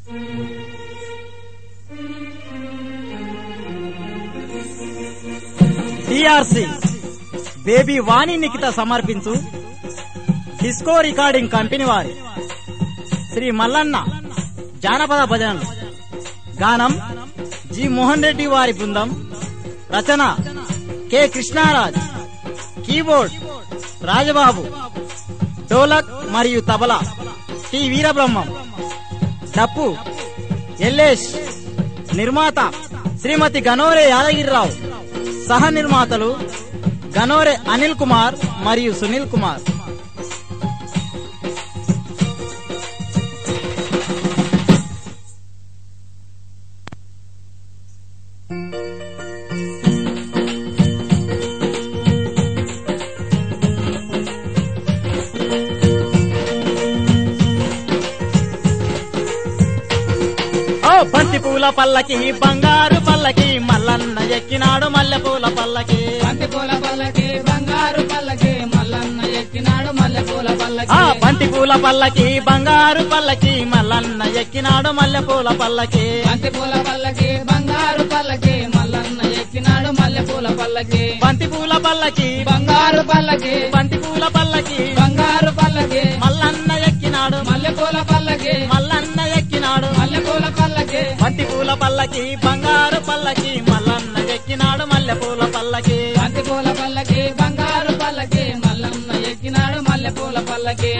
DRC baby వాణి నిఖిత సమర్పించు disco recording company వారి శ్రీ మల్లన్న జానపద భజనలు గానం జి మోహన్ రెడ్డి వారి బృందం రచన కె కృష్ణారాజ్ కీబోర్డ్ రాజబాబు డోలక్ మరియు తబలా టి వీరబ్రహ్మం డప్పు ఎల్లేష్ నిర్మాత శ్రీమతి గనోరే యాదగిరిరావు సహ నిర్మాతలు గనోరే అనిల్ కుమార్ మరియు సునీల్ కుమార్ ఓ బంతి పూల పల్లకి బంగారు పల్లకి మల్లన్న ఎక్కినాడు మల్లె పూల పల్లకి బంతి పూల పల్లకి బంగారు పల్లకి మల్లన్న ఎక్కినాడు మల్లె పూల పల్లకి ఆ బంతి పూల పల్లకి బంగారు పల్లకి మల్లన్న ఎక్కినాడు మల్లె పూల పల్లకి బంతి పూల పల్లకి బంగారు పల్లకి మల్లన్న ఎక్కినాడు మల్లె పూల పల్లకి బంతి పూల పల్లకి బంగారు పల్లకి బంతి పూల పల్లకి బంగారు పల్లకి మల్లన్న ఎక్కినాడు మల్లె పూల పల్లకి మల్లన్న ఎక్కినాడు మల్లె పూల పల్లకి బంతి పూల పల్లకి బంగారు పల్లకి మల్లన్న ఎక్కినాడు మల్లె పూల పల్లకి బంతి పూల పల్లకి బంగారు పల్లకి మల్లన్న ఎక్కినాడు మల్లె పూల పల్లకి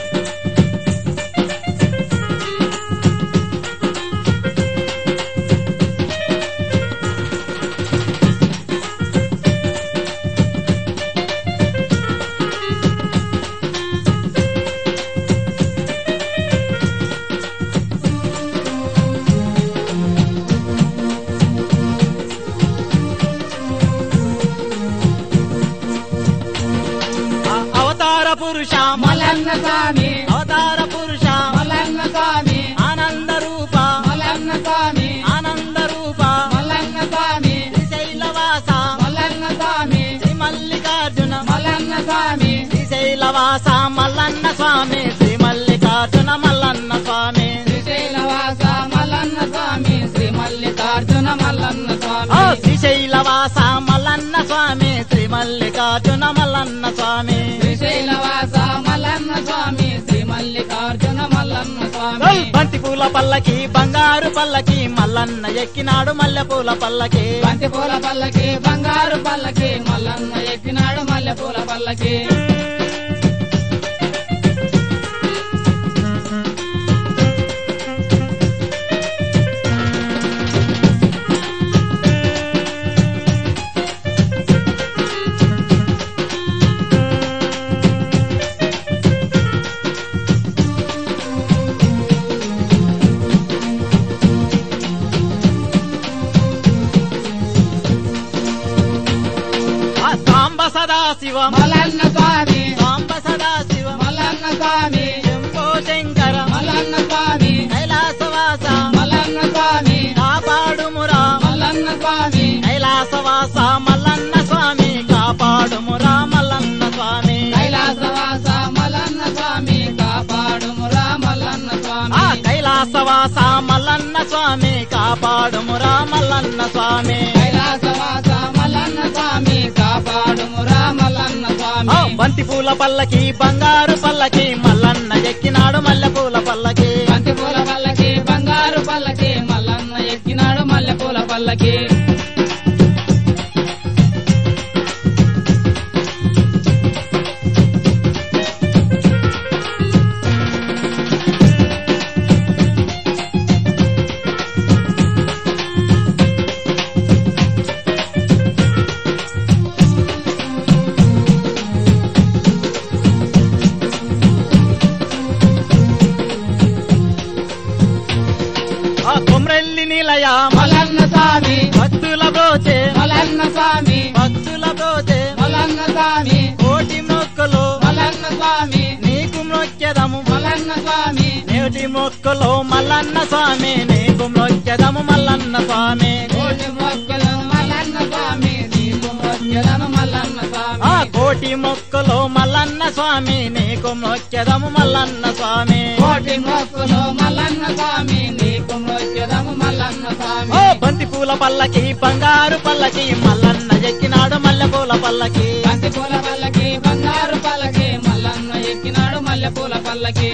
ఆ అవతార పురుష మల్లన్న స్వామి అవతార పురుష మల్లన్న స్వామి ఆనంద రూప మల్లన్న స్వామి ఆనంద రూప మల్లన్న స్వామి శ్రీశైలవాస మల్లన్న స్వామి శ్రీ మల్లికార్జున మల్లన్న స్వామి శ్రీశైలవాస మల్లన్న స్వామి శ్రీ మల్లికార్జున మల్లన్న స్వామి శ్రీశైలవాస మల్లన్న స్వామి శ్రీ మల్లికార్జున మల్లన్న ఓ స్వామి శ్రీశైలవాస మల్లన్న స్వామి శ్రీ మల్లికార్జున మల్లన్న స్వామి శ్రీశైలవాస మల్లన్న స్వామి శ్రీ మల్లికార్జున మల్లన్న స్వామి ఓయ్ బంతి పూల పల్లకి బంగారు పల్లకి మల్లన్న ఎక్కినాడు మల్లె పూల పల్లకి బంతి పూల పల్లకి బంగారు పల్లకి మల్లన్న ఎక్కినాడు మల్లె పూల పల్లకి ఆ సాంబ సదాశివ మల్లన్న స్వామి సాంబ సదాశివ మల్లన్న స్వామి శంభో శంకర మల్లన్న స్వామి కైలాసవాస మల్లన్న స్వామి కాపాడుమురా మల్లన్న స్వామి కైలాసవాస మల్లన్న స్వామి కాపాడుమురా మల్లన్న స్వామి కైలాసవాస మల్లన్న స్వామి కాపాడుమురా మల్లన్న ఆ స్వామి కైలాసవాస మల్లన్న స్వామి కాపాడుమురా మల్లన్న స్వామి కైలాసవాస మల్లన్న స్వామి కాపాడుమురా మల్లన్న ఆ స్వామి బంతి పూల పల్లకి బంగారు పల్లకి మల్లన్న ఎక్కినాడు మల్లె పూల పల్లకి బంతి పూల పల్లకి బంగారు పల్లకి మల్లన్న ఎక్కినాడు మల్లె పూల పల్లకి ఆ కొమ్రెల్లి నిలయ మల్లన్న స్వామి భక్తుల బ్రోచే మల్లన్న స్వామి భక్తుల బ్రోచే మల్లన్న స్వామి కోటి మొక్కలు మల్లన్న స్వామి నీకు మొక్కెదము మల్లన్న స్వామి నేటి మొక్కలో మల్లన్న స్వామి నీకు మొక్కెదము మల్లన్న స్వామి కోటి మొక్కలు మల్లన్న స్వామి నీకు మొక్కలను మల్లన్న ఆ స్వామి కోటి మొక్కలో మల్లన్న స్వామి నీకు మొక్కెదము మల్లన్న స్వామి కోటి మొక్కులు మల్లన్న స్వామి నీ పూల పల్లకి బంగారు పల్లకి మల్లన్న ఎక్కినాడు మల్లెపూల పల్లకి బంతి పూల పల్లకి బంగారు పల్లకి మల్లన్న ఎక్కినాడు మల్లె పూల పల్లకి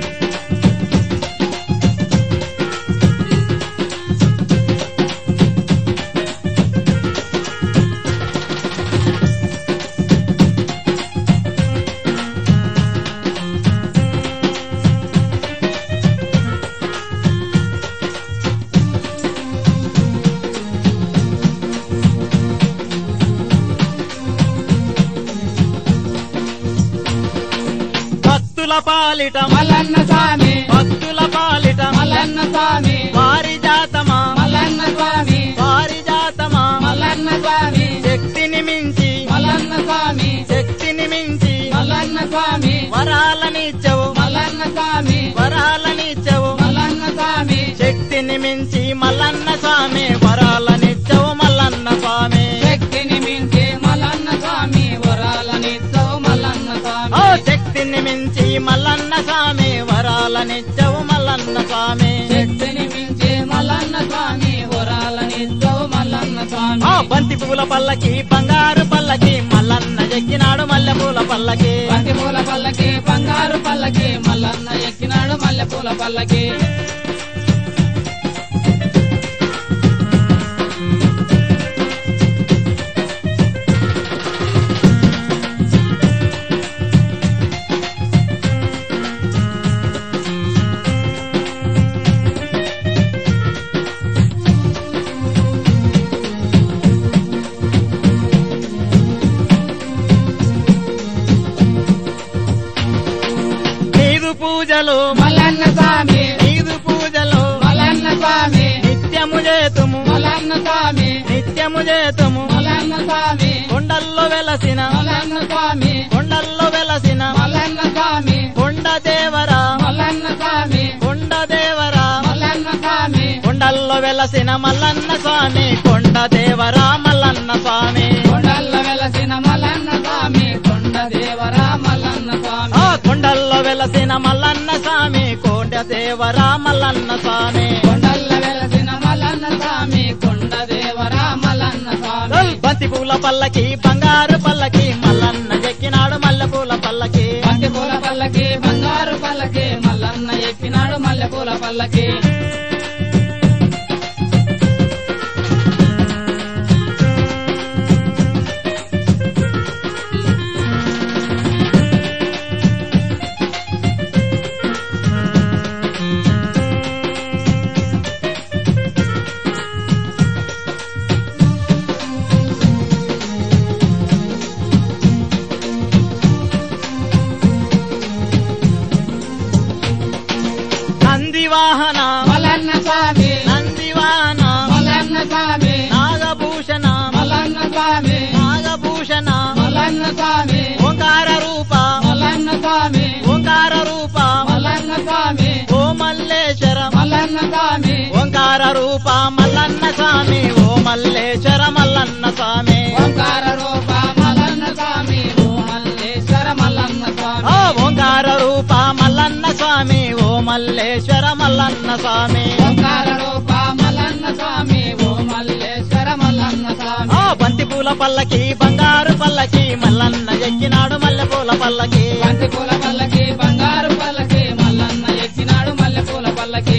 భక్తుల పాలిట మల్లన్న స్వామి భక్తుల పాలిట మల్లన్న స్వామి వారి జాతమా మల్లన్న స్వామి వారి జాతమా మల్లన్న స్వామి శక్తిని మించి మల్లన్న స్వామి శక్తిని మించి మల్లన్న స్వామి వరాలనిచ్చవు మల్లన్న స్వామి వరాలనిచ్చవు మల్లన్న స్వామి శక్తిని మించి మల్లన్న స్వామి వరాలనిచ్చవు మల్లన్న స్వామి శక్తిని మించి మల్లన్న స్వామి వరాలనిచ్చవు మల్లన్న ఓ స్వామి శక్తిని మించి మల్లన్న స్వామి వరాలనిచ్చవు మల్లన్న స్వామి శక్తిని మించి మల్లన్న స్వామి వరాలనిచ్చవు మల్లన్న ఆ స్వామి బంతి పూల పల్లకి బంగారు పల్లకి మల్లన్న ఎక్కినాడు మల్లె పూల పల్లకి బంతి పూల పల్లకి బంగారు పల్లకి మల్లన్న ఎక్కినాడు మల్లె పూల పల్లకి నీదు పూజలు మల్లన్న స్వామి నీదు పూజలు మల్లన్న స్వామి నిత్యము చేతుము మల్లన్న స్వామి నిత్యము చేతుము మల్లన్న స్వామి కొండల్లో వెలసిన మల్లన్న స్వామి కొండల్లో వెలసిన మల్లన్న స్వామి కొండ దేవరా మల్లన్న స్వామి కొండ దేవరా మల్లన్న స్వామి కొండల్లో వెలసిన మల్లన్న స్వామి కొండ దేవరా మల్లన్న స్వామి కొండల్లో వెలసిన మల్లన్న స్వామి కొండ దేవరా మల్లన్న స్వామి ఆ కొండల్లో వెలసిన మల్లన్న స్వామి కొండ దేవరా మల్లన్న స్వామి కొండల్లో వెలసిన మల్లన్న స్వామి కొండ దేవరా మల్లన్న స్వామి బంతి పూల పల్లకి బంగారు పల్లకి మల్లన్న ఎక్కినాడు మల్లె పూల పల్లకి బంతి పూల పల్లకి బంగారు పల్లకి మల్లన్న ఎక్కినాడు మల్లె పూల పల్లకి నందివాహన మల్లన్న స్వామి నందివాహన మల్లన్న స్వామి నాగభూషణ మల్లన్న స్వామి నాగభూషణ మల్లన్న స్వామి ఓంకార రూప మల్లన్న స్వామి ఓంకార రూప మల్లన్న స్వామి ఓ మల్లేశ్వర మల్లన్న స్వామి ఓంకార రూప మల్లన్న స్వామి ఓ మల్లేశ్వర మల్లన్న స్వామి ఓంకార రూప మల్లన్న స్వామి ఓ మల్లేశ్వర మల్లన్న స్వామి ఓ ఓంకార రూప మల్లన్న స్వామి ఓ మల్లేశ్వర మల్లన్న స్వామి ఓంకార రూప మల్లన్న స్వామి ఓ మల్లేశ్వర మల్లన్న స్వామి ఆ బంతి పూల పల్లకి బంగారు పల్లకి మల్లన్న ఎక్కినాడు మల్లె పూల పల్లకి బంతి పూల పల్లకి బంగారు పల్లకి మల్లన్న ఎక్కినాడు మల్లె పూల పల్లకి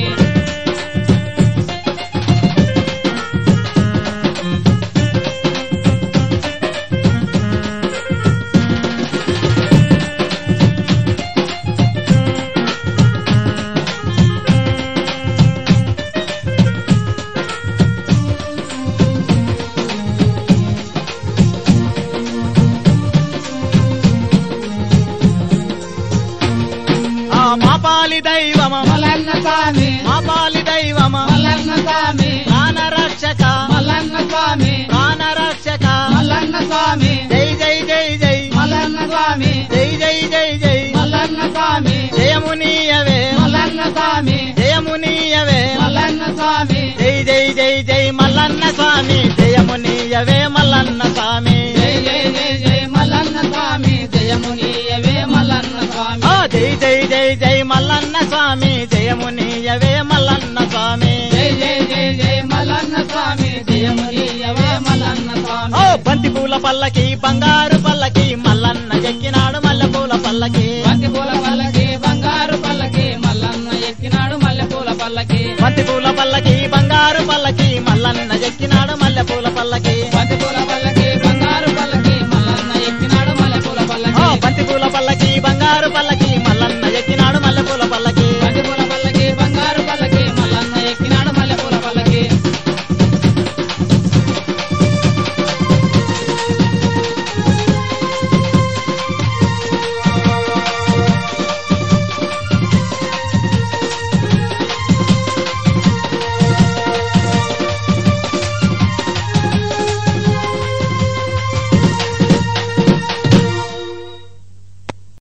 ఆ మాపాలి దైవమ మల్లన్న స్వామి మాపాలి దైవమ మల్లన్న స్వామి ప్రాణ రక్షక మల్లన్న స్వామి ప్రాణ రక్షక మల్లన్న స్వామి జై జై జై జై మల్లన్న స్వామి జై జై జై జై మల్లన్న స్వామి జయమునీయవే మల్లన్న స్వామి జయమునీయవే మల్లన్న స్వామి జై జై జై జై మల్లన్న స్వామి జయమునీయవే మల్లన్న స్వామి జై జై జై జై మల్లన్న స్వామి జయమునీయవే మల్లన్న స్వామి ఆ జై జై జై జై మల్లన్న స్వామి జయమునీయవే మల్లన్న స్వామి జై జై జై జై మల్లన్న స్వామి ఓ బంతి పూల పల్లకి బంగారు పల్లకి మల్లన్న ఎక్కినాడు మల్లె పూల పల్లకి బంతి పూల పల్లకి బంగారు పల్లకి మల్లన్న ఎక్కినాడు మల్లె పూల పల్లకి బంతి పూల పల్లకి బంగారు పల్లకి మల్లన్న ఎక్కినాడు మల్లె పూల